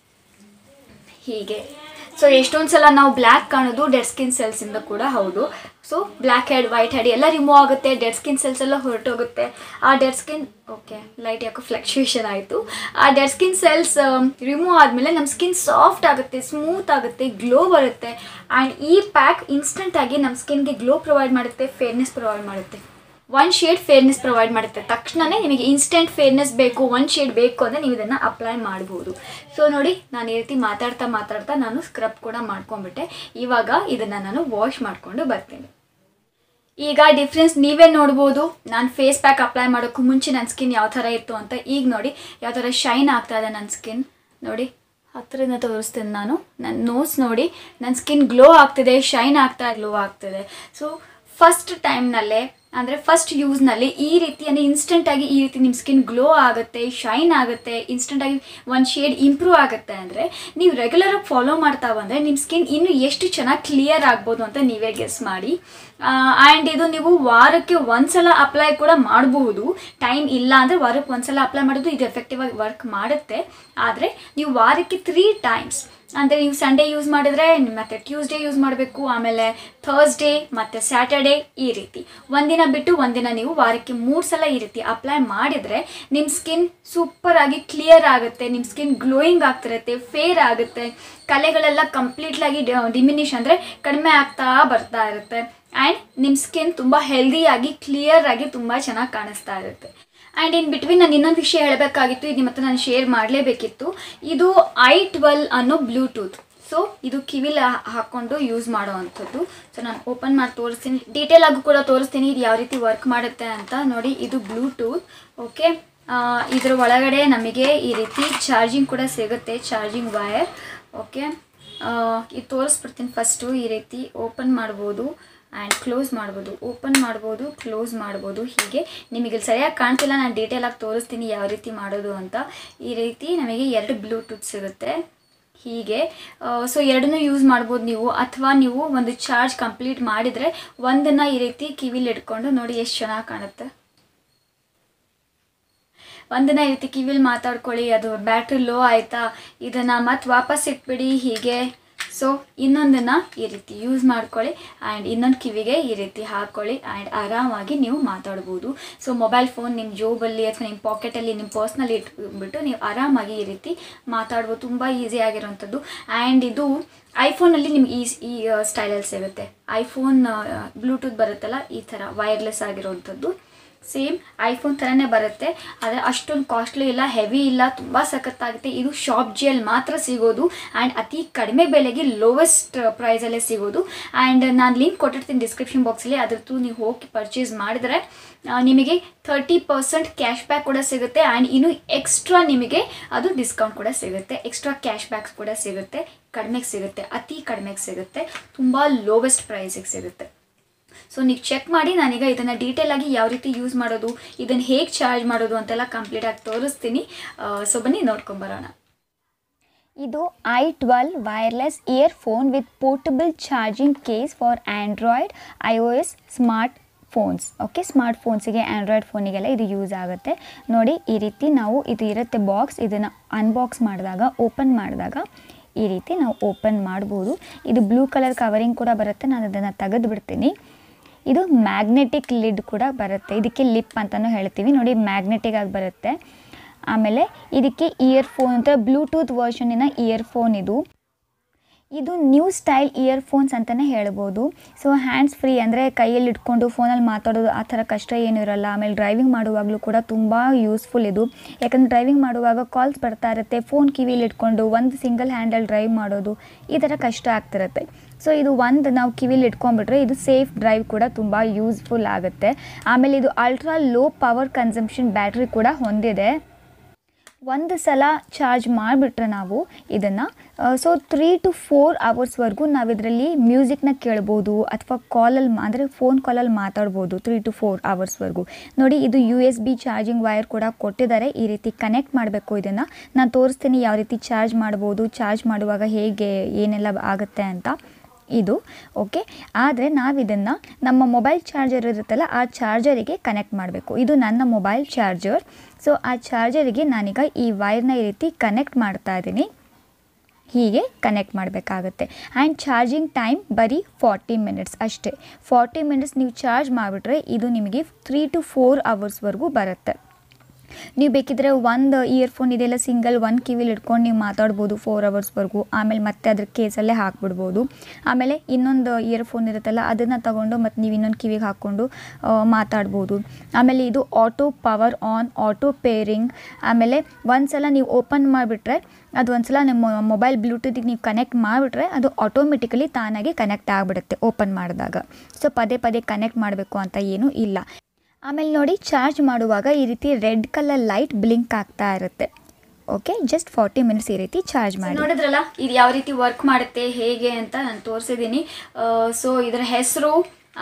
ಹೀಗೆ ಸೊ ಎಷ್ಟೊಂದು ಸಲ ನಾವು ಬ್ಲ್ಯಾಕ್ ಕಾಣೋದು ಡೆಡ್ ಸ್ಕಿನ್ ಸೆಲ್ಸಿಂದ ಕೂಡ ಹೌದು so black head white head ಎಲ್ಲ ರಿಮೂವ್ ಆಗುತ್ತೆ ಡೆಡ್ ಸ್ಕಿನ್ ಸೆಲ್ಸ್ ಎಲ್ಲ ಹೊರಟೋಗುತ್ತೆ ಆ ಡೆಡ್ ಸ್ಕಿನ್ ಓಕೆ ಲೈಟ್ ಯಾಕೋ ಫ್ಲಕ್ಚುಯೇಷನ್ ಆಯಿತು ಆ ಡೆಡ್ ಸ್ಕಿನ್ ಸೆಲ್ಸ್ ರಿಮೂವ್ ಆದಮೇಲೆ ನಮ್ಮ ಸ್ಕಿನ್ ಸಾಫ್ಟ್ ಆಗುತ್ತೆ ಸ್ಮೂತ್ ಆಗುತ್ತೆ ಗ್ಲೋ ಬರುತ್ತೆ ಆ್ಯಂಡ್ ಈ ಪ್ಯಾಕ್ ಇನ್ಸ್ಟೆಂಟಾಗಿ ನಮ್ಮ ಸ್ಕಿನ್ಗೆ ಗ್ಲೋ ಪ್ರೊವೈಡ್ ಮಾಡುತ್ತೆ ಫೇರ್ನೆಸ್ ಪ್ರೊವೈಡ್ ಮಾಡುತ್ತೆ ಒನ್ ಶೇಡ್ ಫೇರ್ನೆಸ್ ಪ್ರೊವೈಡ್ ಮಾಡುತ್ತೆ ತಕ್ಷಣವೇ ನಿಮಗೆ ಇನ್ಸ್ಟೆಂಟ್ ಫೇರ್ನೆಸ್ ಬೇಕು ಒನ್ ಶೇಡ್ ಬೇಕು ಅಂದರೆ ನೀವು ಇದನ್ನು ಅಪ್ಲೈ ಮಾಡ್ಬೋದು ಸೊ ನೋಡಿ ನಾನು ಈ ರೀತಿ ಮಾತಾಡ್ತಾ ಮಾತಾಡ್ತಾ ನಾನು ಸ್ಕ್ರಬ್ ಕೂಡ ಮಾಡ್ಕೊಂಡ್ಬಿಟ್ಟೆ ಇವಾಗ ಇದನ್ನು ನಾನು ವಾಶ್ ಮಾಡಿಕೊಂಡು ಬರ್ತೀನಿ ಈಗ ಡಿಫ್ರೆನ್ಸ್ ನೀವೇ ನೋಡ್ಬೋದು ನಾನು ಫೇಸ್ ಪ್ಯಾಕ್ ಅಪ್ಲೈ ಮಾಡೋಕ್ಕೂ ಮುಂಚೆ ನನ್ನ ಸ್ಕಿನ್ ಯಾವ ಥರ ಇತ್ತು ಅಂತ ಈಗ ನೋಡಿ ಯಾವ ಥರ ಶೈನ್ ಆಗ್ತಾ ಇದೆ ನನ್ನ ಸ್ಕಿನ್ ನೋಡಿ ಹತ್ತಿರದಿಂದ ತೋರಿಸ್ತೀನಿ ನಾನು ನನ್ನ ನೋಸ್ ನೋಡಿ ನನ್ನ ಸ್ಕಿನ್ ಗ್ಲೋ ಆಗ್ತಿದೆ ಶೈನ್ ಆಗ್ತಾ ಗ್ಲೋ ಆಗ್ತಿದೆ ಸೊ ಫಸ್ಟ್ ಟೈಮ್ನಲ್ಲೇ ಅಂದರೆ ಫಸ್ಟ್ ಯೂಸ್ನಲ್ಲಿ ಈ ರೀತಿ ಅಂದರೆ ಇನ್ಸ್ಟೆಂಟಾಗಿ ಈ ರೀತಿ ನಿಮ್ಮ ಸ್ಕಿನ್ ಗ್ಲೋ ಆಗುತ್ತೆ ಶೈನ್ ಆಗುತ್ತೆ ಇನ್ಸ್ಟೆಂಟಾಗಿ ಒಂದು ಶೇಡ್ ಇಂಪ್ರೂವ್ ಆಗುತ್ತೆ ಅಂದರೆ ನೀವು ರೆಗ್ಯುಲರಾಗಿ ಫಾಲೋ ಮಾಡ್ತಾ ಬಂದರೆ ನಿಮ್ಮ ಸ್ಕಿನ್ ಇನ್ನೂ ಎಷ್ಟು ಚೆನ್ನಾಗಿ ಕ್ಲಿಯರ್ ಆಗ್ಬೋದು ಅಂತ ನೀವೇ ಗೆಸ್ ಮಾಡಿ ಆ್ಯಂಡ್ ಇದು ನೀವು ವಾರಕ್ಕೆ ಒಂದ್ಸಲ ಅಪ್ಲೈ ಕೂಡ ಮಾಡಬಹುದು ಟೈಮ್ ಇಲ್ಲ ಅಂದರೆ ವಾರಕ್ಕೆ ಒಂದ್ಸಲ ಅಪ್ಲೈ ಮಾಡೋದು ಇದು ಎಫೆಕ್ಟಿವ್ ಆಗಿ ವರ್ಕ್ ಮಾಡುತ್ತೆ ಆದರೆ ನೀವು ವಾರಕ್ಕೆ ತ್ರೀ ಟೈಮ್ಸ್ ಅಂದರೆ ನೀವು ಸಂಡೇ ಯೂಸ್ ಮಾಡಿದ್ರೆ ಮತ್ತು ಟ್ಯೂಸ್ಡೇ ಯೂಸ್ ಮಾಡಬೇಕು ಆಮೇಲೆ ಥರ್ಸ್ಡೇ ಮತ್ತು ಸ್ಯಾಟರ್ಡೇ ಈ ರೀತಿ ಒಂದಿನ ಬಿಟ್ಟು ಒಂದಿನ ನೀವು ವಾರಕ್ಕೆ ಮೂರು ಸಲ ಈ ರೀತಿ ಅಪ್ಲೈ ಮಾಡಿದರೆ ನಿಮ್ಮ ಸ್ಕಿನ್ ಸೂಪರಾಗಿ ಕ್ಲಿಯರ್ ಆಗುತ್ತೆ ನಿಮ್ಮ ಸ್ಕಿನ್ ಗ್ಲೋಯಿಂಗ್ ಆಗ್ತಿರುತ್ತೆ ಫೇರ್ ಆಗುತ್ತೆ ಕಲೆಗಳೆಲ್ಲ ಕಂಪ್ಲೀಟ್ಲಾಗಿ ಡಿಮಿನಿಷ್ ಅಂದರೆ ಕಡಿಮೆ ಆಗ್ತಾ ಬರ್ತಾ ಇರುತ್ತೆ ಆ್ಯಂಡ್ ನಿಮ್ಮ ಸ್ಕಿನ್ ತುಂಬ ಹೆಲ್ದಿಯಾಗಿ ಕ್ಲಿಯರ್ ಆಗಿ ತುಂಬ ಚೆನ್ನಾಗಿ ಕಾಣಿಸ್ತಾ ಇರುತ್ತೆ ಆ್ಯಂಡ್ ಇನ್ ಬಿಟ್ವೀನ್ ನಾನು ಇನ್ನೊಂದು ವಿಷಯ ಹೇಳಬೇಕಾಗಿತ್ತು ಇದು ಮತ್ತೆ ನಾನು ಶೇರ್ ಮಾಡಲೇಬೇಕಿತ್ತು ಇದು ಐ ಟ್ವೆಲ್ ಅನ್ನೋ ಬ್ಲೂಟೂತ್ ಸೊ ಇದು ಕಿವಿಲಿ ಹಾ- ಹಾಕ್ಕೊಂಡು ಯೂಸ್ ಮಾಡೋ ಅಂಥದ್ದು ಸೊ ನಾನು ಓಪನ್ ಮಾಡಿ ತೋರಿಸ್ತೀನಿ ಡೀಟೇಲ್ ಆಗಿ ಕೂಡ ತೋರಿಸ್ತೀನಿ ಇದು ಯಾವ ರೀತಿ ವರ್ಕ್ ಮಾಡುತ್ತೆ ಅಂತ ನೋಡಿ ಇದು ಬ್ಲೂಟೂತ್ ಓಕೆ ಇದ್ರ ಒಳಗಡೆ ನಮಗೆ ಈ ರೀತಿ ಚಾರ್ಜಿಂಗ್ ಕೂಡ ಸಿಗುತ್ತೆ ಚಾರ್ಜಿಂಗ್ ವೈರ್ ಓಕೆ ಇದು ತೋರಿಸ್ಬಿಡ್ತೀನಿ ಫಸ್ಟು ಈ ರೀತಿ ಓಪನ್ ಮಾಡ್ಬೋದು ಆ್ಯಂಡ್ ಕ್ಲೋಸ್ ಮಾಡ್ಬೋದು ಓಪನ್ ಮಾಡ್ಬೋದು ಕ್ಲೋಸ್ ಮಾಡ್ಬೋದು ಹೀಗೆ ನಿಮಗೆ ಇಲ್ಲಿ ಸರಿಯಾಗಿ ಕಾಣ್ತಿಲ್ಲ ನಾನು ಡೀಟೇಲಾಗಿ ತೋರಿಸ್ತೀನಿ ಯಾವ ರೀತಿ ಮಾಡೋದು ಅಂತ ಈ ರೀತಿ ನಮಗೆ ಎರಡು ಬ್ಲೂಟೂತ್ ಸಿಗುತ್ತೆ ಹೀಗೆ ಸೊ ಎರಡನ್ನೂ ಯೂಸ್ ಮಾಡ್ಬೋದು ನೀವು ಅಥವಾ ನೀವು ಒಂದು ಚಾರ್ಜ್ ಕಂಪ್ಲೀಟ್ ಮಾಡಿದರೆ ಒಂದನ್ನು ಈ ರೀತಿ ಕಿವಿಲಿ ಇಟ್ಕೊಂಡು ನೋಡಿ ಎಷ್ಟು ಚೆನ್ನಾಗಿ ಕಾಣುತ್ತೆ ಒಂದನ್ನ ಈ ರೀತಿ ಕಿವಿಲಿ ಮಾತಾಡ್ಕೊಳ್ಳಿ ಅದು ಬ್ಯಾಟ್ರಿ ಲೋ ಆಯಿತಾ ಇದನ್ನು ಮತ್ತೆ ವಾಪಸ್ ಇಟ್ಬಿಡಿ ಹೀಗೆ ಸೊ ಇನ್ನೊಂದನ್ನು ಈ ರೀತಿ ಯೂಸ್ ಮಾಡ್ಕೊಳ್ಳಿ ಆ್ಯಂಡ್ ಇನ್ನೊಂದು ಕಿವಿಗೆ ಈ ರೀತಿ ಹಾಕ್ಕೊಳ್ಳಿ ಆ್ಯಂಡ್ ಆರಾಮಾಗಿ ನೀವು ಮಾತಾಡ್ಬೋದು ಸೊ ಮೊಬೈಲ್ ಫೋನ್ ನಿಮ್ಮ ಜೋಬಲ್ಲಿ ಅಥವಾ ನಿಮ್ಮ ಪಾಕೆಟಲ್ಲಿ ನಿಮ್ಮ ಪರ್ಸ್ನಲ್ಲಿ ಇಟ್ಬಿಟ್ಟು ನೀವು ಆರಾಮಾಗಿ ಈ ರೀತಿ ಮಾತಾಡ್ಬೋದು ತುಂಬ ಈಸಿ ಆಗಿರೋವಂಥದ್ದು ಆ್ಯಂಡ್ ಇದು ಐಫೋನಲ್ಲಿ ನಿಮ್ಗೆ ಈ ಈ ಸ್ಟೈಲಲ್ಲಿ ಸಿಗುತ್ತೆ ಐಫೋನ್ ಬ್ಲೂಟೂತ್ ಬರುತ್ತಲ್ಲ ಈ ಥರ ವೈರ್ಲೆಸ್ ಆಗಿರೋವಂಥದ್ದು ಸೇಮ್ ಐಫೋನ್ ಥರನೇ ಬರುತ್ತೆ ಆದರೆ ಅಷ್ಟೊಂದು ಕಾಸ್ಟ್ಲಿ ಇಲ್ಲ ಹೆವಿ ಇಲ್ಲ ತುಂಬ ಸಖತ್ತಾಗುತ್ತೆ ಇದು ಶಾಪ್ ಜಿಯಲ್ಲಿ ಮಾತ್ರ ಸಿಗೋದು ಆ್ಯಂಡ್ ಅತಿ ಕಡಿಮೆ ಬೆಲೆಗೆ ಲೋವೆಸ್ಟ್ ಪ್ರೈಸಲ್ಲೇ ಸಿಗೋದು ಆ್ಯಂಡ್ ನಾನು ಲಿಂಕ್ ಕೊಟ್ಟಿರ್ತೀನಿ ಡಿಸ್ಕ್ರಿಪ್ಷನ್ ಬಾಕ್ಸಲ್ಲಿ ಅದ್ರ ಥ್ರೂ ನೀವು ಹೋಗಿ ಪರ್ಚೇಸ್ ಮಾಡಿದ್ರೆ ಆ, ನಿಮಗೆ ಥರ್ಟಿ ಪರ್ಸೆಂಟ್ ಕ್ಯಾಶ್ ಬ್ಯಾಕ್ ಕೂಡ ಸಿಗುತ್ತೆ ಆ್ಯಂಡ್ ಇನ್ನು ಎಕ್ಸ್ಟ್ರಾ ನಿಮಗೆ ಅದು ಡಿಸ್ಕೌಂಟ್ ಕೂಡ ಸಿಗುತ್ತೆ ಎಕ್ಸ್ಟ್ರಾ ಕ್ಯಾಶ್ ಬ್ಯಾಕ್ಸ್ ಕೂಡ ಸಿಗುತ್ತೆ ಕಡಿಮೆಗೆ ಸಿಗುತ್ತೆ ಅತಿ ಕಡಿಮೆಗೆ ಸಿಗುತ್ತೆ ತುಂಬ ಲೋವೆಸ್ಟ್ ಪ್ರೈಸಿಗೆ ಸಿಗುತ್ತೆ ಸೊ ನೀವು ಚೆಕ್ ಮಾಡಿ ನಾನೀಗ ಇದನ್ನು ಡೀಟೇಲ್ ಆಗಿ ಯಾವ ರೀತಿ ಯೂಸ್ ಮಾಡೋದು ಇದನ್ನು ಹೇಗೆ ಚಾರ್ಜ್ ಮಾಡೋದು ಅಂತೆಲ್ಲ ಕಂಪ್ಲೀಟಾಗಿ ತೋರಿಸ್ತೀನಿ ಸೊ ಬನ್ನಿ ನೋಡ್ಕೊಂಬರೋಣ ಇದು I twelve wireless earphone with portable charging case for Android I O S smartphones okay smart ಫೋನ್ಸಿಗೆ ಆ್ಯಂಡ್ರಾಯ್ಡ್ ಫೋನಿಗೆಲ್ಲ ಇದು ಯೂಸ್ ಆಗುತ್ತೆ ನೋಡಿ ಈ ರೀತಿ ನಾವು ಇದು ಇರುತ್ತೆ ಬಾಕ್ಸ್ ಇದನ್ನು ಅನ್ಬಾಕ್ಸ್ ಮಾಡಿದಾಗ ಓಪನ್ ಮಾಡಿದಾಗ ಈ ರೀತಿ ನಾವು ಓಪನ್ ಮಾಡ್ಬೋದು ಇದು ಬ್ಲೂ ಕಲರ್ ಕವರಿಂಗ್ ಕೂಡ ಬರುತ್ತೆ ನಾನು ಅದನ್ನು ತೆಗೆದು ಬಿಡ್ತೀನಿ ಇದು ಮ್ಯಾಗ್ನೆಟಿಕ್ ಲಿಡ್ ಕೂಡ ಬರುತ್ತೆ ಇದಕ್ಕೆ ಲಿಪ್ ಅಂತಲೂ ಹೇಳ್ತೀವಿ ನೋಡಿ ಮ್ಯಾಗ್ನೆಟಿಕ್ ಆಗಿ ಬರುತ್ತೆ ಆಮೇಲೆ ಇದಕ್ಕೆ ಇಯರ್ಫೋನ್ ಅಂತ ಬ್ಲೂಟೂತ್ ವರ್ಷನಿನ ಇಯರ್ಫೋನ್ ಇದು ಇದು ನ್ಯೂ ಸ್ಟೈಲ್ ಇಯರ್ಫೋನ್ಸ್ ಅಂತಲೇ ಹೇಳ್ಬೋದು ಸೊ ಹ್ಯಾಂಡ್ಸ್ ಫ್ರೀ ಅಂದರೆ ಕೈಯಲ್ಲಿ ಇಟ್ಕೊಂಡು ಫೋನಲ್ಲಿ ಮಾತಾಡೋದು ಆ ಥರ ಕಷ್ಟ ಏನೂ ಇರಲ್ಲ ಆಮೇಲೆ ಡ್ರೈವಿಂಗ್ ಮಾಡುವಾಗಲೂ ಕೂಡ ತುಂಬ ಯೂಸ್ಫುಲ್ ಇದು ಯಾಕಂದರೆ ಡ್ರೈವಿಂಗ್ ಮಾಡುವಾಗ ಕಾಲ್ಸ್ ಬರ್ತಾ ಇರುತ್ತೆ ಫೋನ್ ಕಿವಿಲಿ ಇಟ್ಕೊಂಡು ಒಂದು ಸಿಂಗಲ್ ಹ್ಯಾಂಡಲ್ಲಿ ಡ್ರೈವ್ ಮಾಡೋದು ಈ ಥರ ಕಷ್ಟ ಆಗ್ತಿರುತ್ತೆ ಸೊ ಇದು ಒಂದು ನಾವು ಕಿವಿಲಿ ಇಟ್ಕೊಂಡ್ಬಿಟ್ರೆ ಇದು ಸೇಫ್ ಡ್ರೈವ್ ಕೂಡ ತುಂಬ ಯೂಸ್ಫುಲ್ ಆಗುತ್ತೆ ಆಮೇಲೆ ಇದು ultra low power consumption battery ಕೂಡ ಹೊಂದಿದೆ ಒಂದು ಸಲ ಚಾರ್ಜ್ ಮಾಡಿಬಿಟ್ರೆ ನಾವು ಇದನ್ನು ಸೊ ತ್ರೀ ಟು ಫೋರ್ ಅವರ್ಸ್ವರೆಗೂ ನಾವು ಇದರಲ್ಲಿ ಮ್ಯೂಸಿಕ್ನ ಕೇಳ್ಬೋದು ಅಥವಾ ಕಾಲಲ್ಲಿ ಅಂದರೆ ಫೋನ್ ಕಾಲಲ್ಲಿ ಮಾತಾಡ್ಬೋದು ತ್ರೀ ಟು ಫೋರ್ ಅವರ್ಸ್ವರೆಗೂ ನೋಡಿ ಇದು U S B charging wire ಕೂಡ ಕೊಟ್ಟಿದ್ದಾರೆ ಈ ರೀತಿ ಕನೆಕ್ಟ್ ಮಾಡಬೇಕು ಇದನ್ನು ನಾನು ತೋರಿಸ್ತೀನಿ ಯಾವ ರೀತಿ ಚಾರ್ಜ್ ಮಾಡ್ಬೋದು ಚಾರ್ಜ್ ಮಾಡುವಾಗ ಹೇಗೆ ಏನೆಲ್ಲ ಆಗುತ್ತೆ ಅಂತ ಇದು ಓಕೆ ಆದರೆ ನಾವಿದನ್ನು ನಮ್ಮ ಮೊಬೈಲ್ ಚಾರ್ಜರ್ ಇರುತ್ತಲ್ಲ ಆ ಚಾರ್ಜರಿಗೆ ಕನೆಕ್ಟ್ ಮಾಡಬೇಕು ಇದು ನನ್ನ ಮೊಬೈಲ್ ಚಾರ್ಜರ್ ಸೊ ಆ ಚಾರ್ಜರಿಗೆ ನಾನೀಗ ಈ ವೈರ್ನ ಈ ರೀತಿ ಕನೆಕ್ಟ್ ಮಾಡ್ತಾ ಇದ್ದೀನಿ ಹೀಗೆ ಕನೆಕ್ಟ್ ಮಾಡಬೇಕಾಗತ್ತೆ ಆ್ಯಂಡ್ ಚಾರ್ಜಿಂಗ್ ಟೈಮ್ ಬರೀ ಫಾರ್ಟಿ ಮಿನಿಟ್ಸ್ ಅಷ್ಟೇ ಫಾರ್ಟಿ ಮಿನಿಟ್ಸ್ ನೀವು ಚಾರ್ಜ್ ಮಾಡಿಬಿಟ್ರೆ ಇದು ನಿಮಗೆ ತ್ರೀ ಟು ಫೋರ್ ಅವರ್ಸ್ವರೆಗೂ ಬರುತ್ತೆ ನೀವು ಬೇಕಿದ್ರೆ ಒಂದು ಇಯರ್ಫೋನ್ ಇದೆಲ್ಲ ಸಿಂಗಲ್ ಒಂದು ಕಿವಿಲಿ ಇಟ್ಕೊಂಡು ನೀವು ಮಾತಾಡ್ಬೋದು ಫೋರ್ ಅವರ್ಸ್ವರೆಗೂ ಆಮೇಲೆ ಮತ್ತೆ ಅದ್ರ ಕೇಸಲ್ಲೇ ಹಾಕ್ಬಿಡ್ಬೋದು ಆಮೇಲೆ ಇನ್ನೊಂದು ಇಯರ್ಫೋನ್ ಇರುತ್ತಲ್ಲ ಅದನ್ನು ತಗೊಂಡು ಮತ್ತು ನೀವು ಇನ್ನೊಂದು ಕಿವಿಗೆ ಹಾಕ್ಕೊಂಡು ಆ, ಮಾತಾಡ್ಬೋದು ಆಮೇಲೆ ಇದು auto power on auto pairing ಆಮೇಲೆ ಒಂದು ಸಲ ನೀವು ಓಪನ್ ಮಾಡಿಬಿಟ್ರೆ ಅದು ಒಂದು ಸಲ ನಿಮ್ಮ ಮೊಬೈಲ್ ಬ್ಲೂಟೂತಿಗೆ ನೀವು ಕನೆಕ್ಟ್ ಮಾಡಿಬಿಟ್ರೆ ಅದು ಆಟೋಮೆಟಿಕಲಿ ತಾನಾಗಿ ಕನೆಕ್ಟ್ ಆಗಿಬಿಡುತ್ತೆ ಓಪನ್ ಮಾಡಿದಾಗ ಸೊ ಪದೇ ಪದೇ ಕನೆಕ್ಟ್ ಮಾಡಬೇಕು ಅಂತ ಏನೂ ಇಲ್ಲ ಆಮೇಲೆ ನೋಡಿ ಚಾರ್ಜ್ ಮಾಡುವಾಗ ಈ ರೀತಿ ರೆಡ್ ಕಲರ್ ಲೈಟ್ ಬ್ಲಿಂಕ್ ಆಗ್ತಾ ಇರುತ್ತೆ ಓಕೆ ಜಸ್ಟ್ ಫಾರ್ಟಿ ಮಿನಿಟ್ಸ್ ಈ ರೀತಿ ಚಾರ್ಜ್ ಮಾಡಿ ನೋಡಿದ್ರಲ್ಲ ಇದು ಯಾವ ರೀತಿ ವರ್ಕ್ ಮಾಡುತ್ತೆ ಹೇಗೆ ಅಂತ ನಾನು ತೋರಿಸಿದ್ದೀನಿ ಸೊ ಇದರ ಹೆಸರು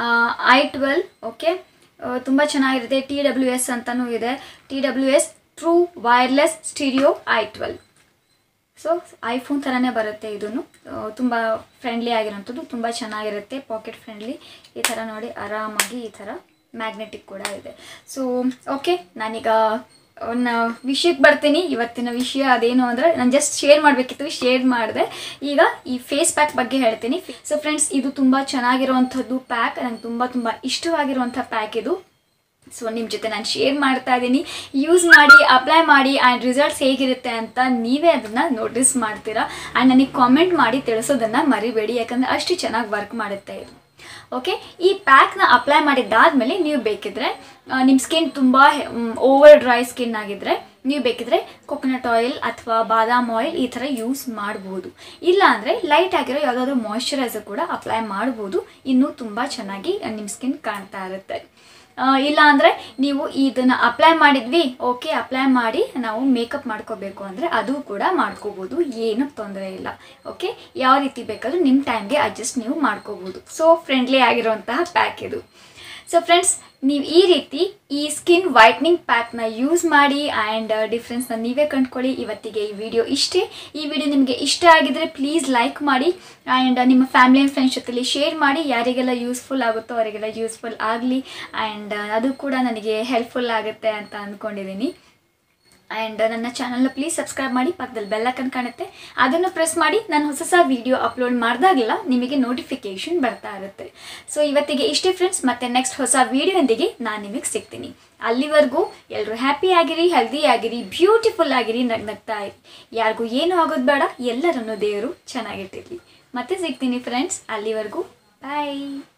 ಐ ಟ್ವೆಲ್ ಓಕೆ ತುಂಬ ಚೆನ್ನಾಗಿರುತ್ತೆ ಟಿ ಡಬ್ಲ್ಯೂ ಎಸ್ ಅಂತಲೂ ಇದೆ T W S true wireless stereo I twelve so iPhone ಥರನೇ ಬರುತ್ತೆ ಇದನ್ನು ತುಂಬ ಫ್ರೆಂಡ್ಲಿ ಆಗಿರೋಂಥದ್ದು ತುಂಬ ಚೆನ್ನಾಗಿರುತ್ತೆ ಪಾಕೆಟ್ ಫ್ರೆಂಡ್ಲಿ ಈ ಥರ ನೋಡಿ ಆರಾಮಾಗಿ ಈ ಥರ ಮ್ಯಾಗ್ನೆಟಿಕ್ ಕೂಡ ಇದೆ ಸೊ ಓಕೆ ನಾನೀಗ ಒಂದು ವಿಷಯಕ್ಕೆ ಬರ್ತೀನಿ ಇವತ್ತಿನ ವಿಷಯ ಅದೇನು ಅಂದರೆ ನಾನು ಜಸ್ಟ್ ಶೇರ್ ಮಾಡಬೇಕಿತ್ತು ಶೇರ್ ಮಾಡಿದೆ ಈಗ ಈ ಫೇಸ್ ಪ್ಯಾಕ್ ಬಗ್ಗೆ ಹೇಳ್ತೀನಿ ಸೊ ಫ್ರೆಂಡ್ಸ್ ಇದು ತುಂಬ ಚೆನ್ನಾಗಿರುವಂಥದ್ದು ಪ್ಯಾಕ್ ನಂಗೆ ತುಂಬ ತುಂಬ ಇಷ್ಟವಾಗಿರುವಂಥ ಪ್ಯಾಕ್ ಇದು ಸೊ ನಿಮ್ಮ ಜೊತೆ ನಾನು ಶೇರ್ ಮಾಡ್ತಾ ಇದ್ದೀನಿ ಯೂಸ್ ಮಾಡಿ ಅಪ್ಲೈ ಮಾಡಿ ಆ್ಯಂಡ್ ರಿಸಲ್ಟ್ಸ್ ಹೇಗಿರುತ್ತೆ ಅಂತ ನೀವೇ ಅದನ್ನು ನೋಟಿಸ್ ಮಾಡ್ತೀರಾ ಆ್ಯಂಡ್ ನನಗೆ ಕಾಮೆಂಟ್ ಮಾಡಿ ತಿಳಿಸೋದನ್ನು ಮರಿಬೇಡಿ ಯಾಕಂದರೆ ಅಷ್ಟು ಚೆನ್ನಾಗಿ ವರ್ಕ್ ಮಾಡುತ್ತೆ ಇದು ಓಕೆ ಈ ಪ್ಯಾಕ್ನ ಅಪ್ಲೈ ಮಾಡಿದ್ದಾದಮೇಲೆ ನೀವು ಬೇಕಿದ್ರೆ ನಿಮ್ಮ ಸ್ಕಿನ್ ತುಂಬ ಓವರ್ ಡ್ರೈ ಸ್ಕಿನ್ ಆಗಿದ್ದರೆ ನೀವು ಬೇಕಿದ್ರೆ ಕೊಕೊನಟ್ ಆಯಿಲ್ ಅಥವಾ ಬಾದಾಮ್ ಆಯಿಲ್ ಈ ಥರ ಯೂಸ್ ಮಾಡ್ಬೋದು ಇಲ್ಲ ಅಂದರೆ ಲೈಟ್ ಆಗಿರೋ ಯಾವುದಾದ್ರೂ ಮಾಯ್ಶ್ಚರೈಸರ್ ಕೂಡ ಅಪ್ಲೈ ಮಾಡ್ಬೋದು ಇನ್ನೂ ತುಂಬ ಚೆನ್ನಾಗಿ ನಿಮ್ಮ ಸ್ಕಿನ್ ಕಾಣ್ತಾ ಇರುತ್ತೆ ಆ, ಇಲ್ಲ ಅಂದರೆ ನೀವು ಇದನ್ನು ಅಪ್ಲೈ ಮಾಡಿದ್ವಿ ಓಕೆ ಅಪ್ಲೈ ಮಾಡಿ ನಾವು ಮೇಕಪ್ ಮಾಡ್ಕೋಬೇಕು ಅಂದರೆ ಅದು ಕೂಡ ಮಾಡ್ಕೋಬೋದು ಏನು ತೊಂದರೆ ಇಲ್ಲ ಓಕೆ ಯಾವ ರೀತಿ ಬೇಕಾದರೂ ನಿಮ್ಮ ಟೈಮ್ಗೆ ಅಡ್ಜಸ್ಟ್ ನೀವು ಮಾಡ್ಕೋಬೋದು ಸೊ ಫ್ರೆಂಡ್ಲಿ ಆಗಿರುವಂತಹ ಪ್ಯಾಕ್ ಇದು ಸೊ ಫ್ರೆಂಡ್ಸ್ ನೀವು ಈ ರೀತಿ ಈ ಸ್ಕಿನ್ ವೈಟ್ನಿಂಗ್ ಪ್ಯಾಕ್ನ ಯೂಸ್ ಮಾಡಿ ಆ್ಯಂಡ್ ಡಿಫ್ರೆನ್ಸ್ನ ನೀವೇ ಕಂಡ್ಕೊಳ್ಳಿ ಇವತ್ತಿಗೆ ಈ ವಿಡಿಯೋ ಇಷ್ಟೇ ಈ ವಿಡಿಯೋ ನಿಮಗೆ ಇಷ್ಟ ಆಗಿದ್ರೆ ಪ್ಲೀಸ್ ಲೈಕ್ ಮಾಡಿ ಆ್ಯಂಡ್ ನಿಮ್ಮ ಫ್ಯಾಮಿಲಿ ಆ್ಯಂಡ್ ಫ್ರೆಂಡ್ಸ್ ಜೊತೆಲಿ ಶೇರ್ ಮಾಡಿ ಯಾರಿಗೆಲ್ಲ ಯೂಸ್ಫುಲ್ ಆಗುತ್ತೋ ಅವರಿಗೆಲ್ಲ ಯೂಸ್ಫುಲ್ ಆಗಲಿ ಆ್ಯಂಡ್ ಅದು ಕೂಡ ನನಗೆ ಹೆಲ್ಪ್ಫುಲ್ ಆಗುತ್ತೆ ಅಂತ ಅಂದ್ಕೊಂಡಿದ್ದೀನಿ ಆ್ಯಂಡ್ ನನ್ನ ಚಾನಲ್ನ ಪ್ಲೀಸ್ ಸಬ್ಸ್ಕ್ರೈಬ್ ಮಾಡಿ ಪಕ್ಕದಲ್ಲಿ ಬೆಲ್ಲೈಕನ್ ಕಾಣುತ್ತೆ ಅದನ್ನು ಪ್ರೆಸ್ ಮಾಡಿ ನಾನು ಹೊಸ ಹೊಸ ವಿಡಿಯೋ ಅಪ್ಲೋಡ್ ಮಾಡಿದಾಗೆಲ್ಲ ನಿಮಗೆ ನೋಟಿಫಿಕೇಷನ್ ಬರ್ತಾ ಇರುತ್ತೆ ಸೊ ಇವತ್ತಿಗೆ ಇಷ್ಟೇ ಫ್ರೆಂಡ್ಸ್ ಮತ್ತೆ ನೆಕ್ಸ್ಟ್ ಹೊಸ ವಿಡಿಯೋದೊಂದಿಗೆ ನಾನು ನಿಮಗೆ ಸಿಗ್ತೀನಿ ಅಲ್ಲಿವರೆಗೂ ಎಲ್ಲರೂ ಹ್ಯಾಪಿ ಆಗಿರಿ ಹೆಲ್ದಿ ಆಗಿರಿ ಬ್ಯೂಟಿಫುಲ್ ಆಗಿರಿ ನಗ್ನಗ್ತಾ ಇರಿ ಯಾರಿಗೂ ಏನೂ ಆಗೋದು ಬೇಡ ಎಲ್ಲರನ್ನೂ ದೇವರು ಚೆನ್ನಾಗಿಟ್ಟಿರಲಿ ಮತ್ತೆ ಸಿಗ್ತೀನಿ ಫ್ರೆಂಡ್ಸ್ ಅಲ್ಲಿವರೆಗೂ ಬಾಯ್